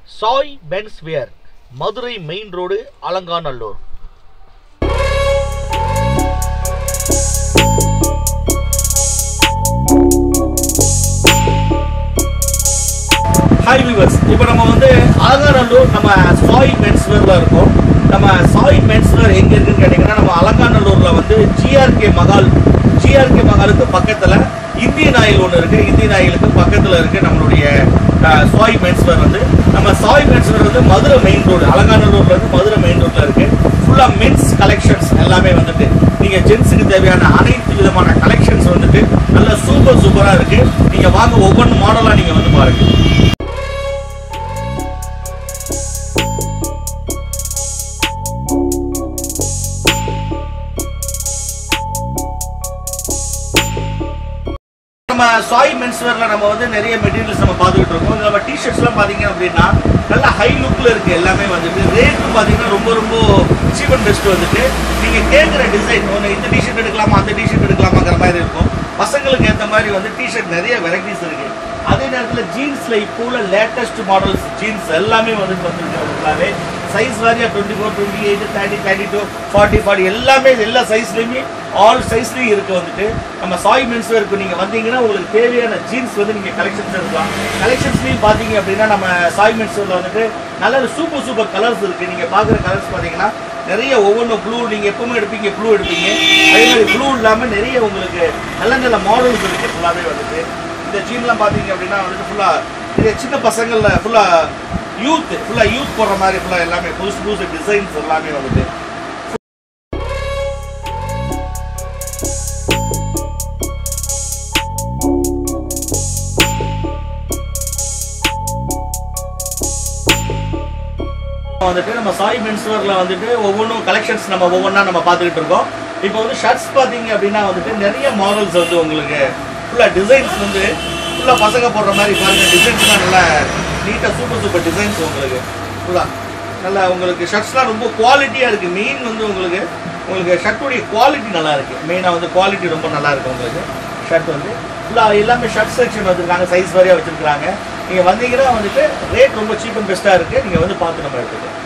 Sai men's wear Madurai main road Alanganallur hi viewers இப்போ நம்ம வந்து அலங்காநல்லூர் நம்ம சாய் மென்ஸ் வேர்ல இருக்கோம் நம்ம சாய் மென்ஸ் வேர் எங்க இருக்குன்னு கேட்டீங்கன்னா நம்ம அலங்காநல்லூர்ல வந்து ஜிஆர்கே மகால் ஜிஆர்கே மகாலுக்கு பக்கத்துல இந்தியன் ஆயில் ஒன்று இருக்கு இந்தியன் ஆயிலுக்கு பக்கத்துல இருக்கு நம்மளுடைய அஹ், சாய் மென்ஸ் வேர் வந்து நம்ம சாய் மென்ஸ் வேர் வந்து மதுரை மெயின் ரோடு அலங்காநல்லூர்ல இருந்து மதுரை மெயின் ரோட்ல இருக்கு ஃபுல்லா மென்ஸ் கலெக்ஷன்ஸ் எல்லாமே வந்துட்டு நீங்க ஜென்ஸுக்கு தேவையான அனைத்து விதமான கலெக்ஷன்ஸ் வந்துட்டு நல்ல சூப்பர் சூப்பரா இருக்கு நீங்க வாங்க ஒவ்வொரு மாடலா நீங்க வந்து பாருங்க நம்ம சாய் மென்ஸ்வேர்ல நம்ம வந்து நிறைய மெட்டீரியல்ஸ் நம்ம பார்த்துக்கிட்டு இருக்கோம் இதுல நம்ம டிஷர்ட்ஸ்லாம் பார்த்தீங்க அப்படின்னா நல்ல ஹை லுக்ல இருக்கு எல்லாமே வந்துட்டு ரேட்டும் பார்த்தீங்கன்னா ரொம்ப ரொம்ப சீப் அண்ட் பெஸ்ட் வந்துட்டு நீங்க கேட்குற டிசைன் ஒன்று இந்த டிஷர்ட் எடுக்கலாமா அந்த டிஷர்ட் எடுக்கலாமாங்கிற மாதிரி இருக்கும் பசங்களுக்கு ஏற்ற மாதிரி வந்து டிஷர்ட் நிறைய வெரைட்டிஸ் இருக்கு அதே நேரத்தில் ஜீன்ஸ்ல இப்போ உள்ள லேட்டஸ்ட் மாடல்ஸ் ஜீன்ஸ் எல்லாமே வந்துட்டு வந்துருக்காவே சைஸ் வாரியா twenty four twenty eight thirty thirty two forty forty எல்லாமே எல்லா சைஸ்லையுமே ஆல் சைஸ்லையும் இருக்கு வந்துட்டு நம்ம சாய் மென்ஸ் வேருக்கு நீங்க வந்தீங்கன்னா உங்களுக்கு தேவையான ஜீன்ஸ் வந்து நீங்க கலெக்ஷன்ஸ் எடுக்கலாம் கலெக்ஷன்ஸ்லையும் பாத்தீங்க அப்படின்னா நம்ம சாய் மென்ஸ் வேர்ல வந்துட்டு நல்ல சூப்பர் சூப்பர் கலர்ஸ் இருக்கு நீங்க பாக்குற கலர்ஸ் பாத்தீங்கன்னா நிறைய ஒவ்வொன்றும் ப்ளூ நீங்க எப்பவுமே எடுப்பீங்க ப்ளூ எடுப்பீங்க அதே மாதிரி ப்ளூ இல்லாம நிறைய உங்களுக்கு நல்ல நல்ல மாடல்ஸ் இருக்கு ஃபுல்லாவே வந்துட்டு இந்த ஜீன்லாம் பாத்தீங்க அப்படின்னா வந்துட்டு ஃபுல்லா இது சின்ன பசங்கள்ல ஃபுல்லா யூத் ஃபுல்லா யூத் போடுற மாதிரி ஃபுல்லா எல்லாமே புதுசு புதுசு டிசைன்ஸ் எல்லாமே வந்துட்டு வந்துட்டு நம்ம சாய் மென்ஸ்வரில் வந்துட்டு ஒவ்வொன்றும் கலெக்ஷன்ஸ் நம்ம ஒவ்வொன்றா நம்ம பார்த்துக்கிட்டு இருக்கோம் இப்போ வந்து ஷர்ட்ஸ் பார்த்தீங்க அப்படின்னா வந்துட்டு நிறைய மாடல்ஸ் வந்து உங்களுக்கு ஃபுல்லாக டிசைன்ஸ் வந்து ஃபுல்லாக பசங்க போடுற மாதிரி பாருங்க டிசைன்ஸ்லாம் நல்லா நீட்டாக சூப்பர் சூப்பர் டிசைன்ஸ் உங்களுக்கு ஃபுல்லாக நல்லா உங்களுக்கு ஷர்ட்ஸ்லாம் ரொம்ப குவாலிட்டியாக இருக்குது மெயின் வந்து உங்களுக்கு உங்களுக்கு ஷர்ட்டுடைய குவாலிட்டி நல்லா இருக்குது மெயினாக வந்து குவாலிட்டி ரொம்ப நல்லா இருக்குது உங்களுக்கு ஷர்ட் வந்து ஃபுல்லாக எல்லாமே ஷர்ட் செக்ஷன் வச்சுருக்காங்க சைஸ் வாரியாக வச்சுருக்காங்க நீங்கள் வந்தீங்கன்னா வந்துட்டு ரேட் ரொம்ப சீப் அண்ட் பெஸ்ட்டாக இருக்குது நீங்கள் வந்து பார்த்து நம்ம எடுத்துக்கலாம்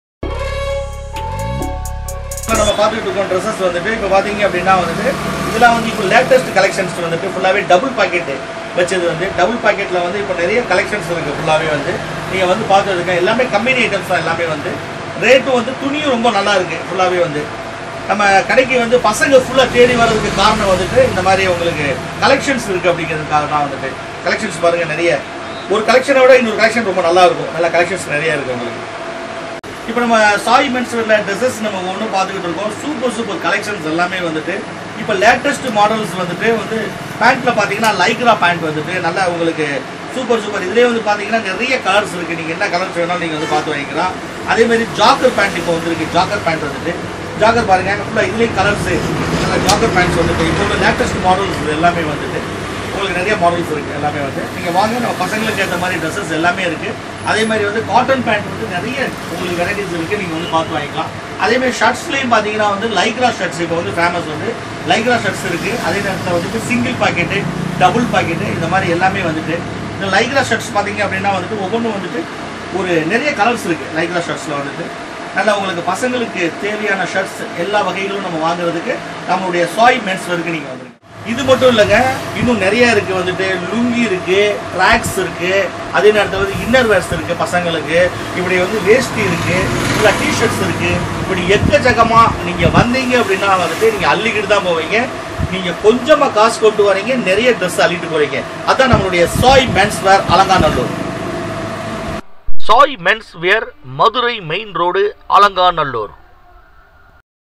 இப்ப நம்ம பார்த்துட்டு இருக்கோம் ட்ரெஸ்ஸஸ் வந்துட்டு இப்போ பார்த்தீங்க அப்படின்னா வந்துட்டு இதெல்லாம் வந்து இப்போ லேட்டஸ்ட் கலெக்ஷன்ஸ் வந்துட்டு ஃபுல்லாகவே டபுள் பாக்கெட்டு வச்சது வந்து டபுள் பாக்கெட்டில் வந்து இப்போ நிறைய கலெக்ஷன்ஸ் இருக்குது ஃபுல்லாகவே வந்து நீங்கள் வந்து பார்த்துருக்க எல்லாமே கம்பெனி ஐட்டம்ஸ் தான் எல்லாமே வந்து ரேட்டும் வந்து துணியும் ரொம்ப நல்லா இருக்குது ஃபுல்லாகவே வந்து நம்ம கடைக்கு வந்து பசங்க ஃபுல்லாக தேடி வர்றதுக்கு காரணம் வந்துட்டு இந்த மாதிரி உங்களுக்கு கலெக்ஷன்ஸ் இருக்குது அப்படிங்கிறதுக்காக தான் வந்துட்டு கலெக்ஷன்ஸ் பாருங்கள் நிறைய ஒரு கலெக்ஷனை விட இன்னொரு கலெக்ஷன் ரொம்ப நல்லா இருக்கும் நல்ல கலெக்ஷன்ஸ் நிறைய இருக்குது உங்களுக்கு இப்போ நம்ம சாய் மென்ஸ்வரில் ட்ரெஸ்ஸஸ் நம்ம ஒன்றும் பார்த்துக்கிட்டு இருக்கோம் சூப்பர் சூப்பர் கலெக்ஷன்ஸ் எல்லாமே வந்துட்டு இப்போ லேட்டஸ்ட் மாடல்ஸ் வந்துட்டு வந்து பேண்ட்டில் பார்த்தீங்கன்னா லைக்ரா பேண்ட் வந்துட்டு நல்லா உங்களுக்கு சூப்பர் சூப்பர் இதுலேயே வந்து பார்த்தீங்கன்னா நிறைய கலர்ஸ் இருக்குது நீங்கள் என்ன கலர்ஸ் வேணாலும் நீங்கள் வந்து பார்த்து வாங்கிக்கலாம் அதே மாதிரி ஜாக்கர் பேண்ட் இப்போ வந்துருக்கு ஜாக்கர் பேண்ட் வந்துட்டு ஜாக்கர் பாருங்க ஃபுல்லாக இதுலேயும் கலர்ஸு நல்லா ஜாக்கர் பேண்ட்ஸ் வந்துட்டு இப்போ உள்ள லேட்டஸ்ட் மாடல்ஸ் எல்லாமே வந்துட்டு உங்களுக்கு நிறைய மாடல்ஸ் இருக்குது எல்லாமே வந்து நீங்கள் வாங்க நம்ம பசங்களுக்கு ஏற்ற மாதிரி ட்ரெஸ்ஸஸ் எல்லாமே இருக்குது அதே மாதிரி வந்து காட்டன் பேண்ட் வந்து நிறைய உங்களுக்கு வெரைட்டிஸ் இருக்குது நீங்கள் வந்து பார்த்து வாங்கிக்கலாம் அதே மாதிரி ஷர்ட்ஸ்லேயும் பார்த்தீங்கன்னா வந்து லைக்ரா ஷர்ட்ஸ் இப்போ வந்து ஃபேமஸ் வந்து லைக்ரா ஷர்ட்ஸ் இருக்குது அதே நேரத்தில் வந்துட்டு சிங்கிள் பாக்கெட்டு டபுள் பாக்கெட்டு இந்த மாதிரி எல்லாமே வந்துட்டு இந்த லைக்ரா ஷர்ட்ஸ் பார்த்தீங்க அப்படின்னா வந்துட்டு ஒவ்வொன்றும் வந்துட்டு ஒரு நிறைய கலர்ஸ் இருக்குது லைக்ரா ஷர்ட்ஸில் வந்துட்டு நல்லா உங்களுக்கு பசங்களுக்கு தேவையான ஷர்ட்ஸ் எல்லா வகைகளும் நம்ம வாங்குறதுக்கு நம்மளுடைய சாய் மென்ஸ் வரைக்கும் நீங்கள் வந்துருங்க இது மட்டும் இல்லைங்க இன்னும் நிறைய இருக்கு வந்துட்டு லுங்கி இருக்கு ட்ராக்ஸ் இருக்கு அதே நேரத்தில் வந்து இன்னர் வேர்ஸ் இருக்கு பசங்களுக்கு இப்படி வந்து வேஷ்டி இருக்கு இல்லை டிஷர்ட்ஸ் இருக்கு இப்படி எக்கச்சக்கமா நீங்க வந்தீங்க அப்படின்னா வந்துட்டு நீங்க அள்ளிக்கிட்டு தான் போவீங்க நீங்க கொஞ்சமா காசு கொண்டு வரீங்க நிறைய ட்ரெஸ் அள்ளிட்டு போறீங்க அதான் நம்மளுடைய Sai men's wear Alanganallur Sai men's wear Madurai main road Alanganallur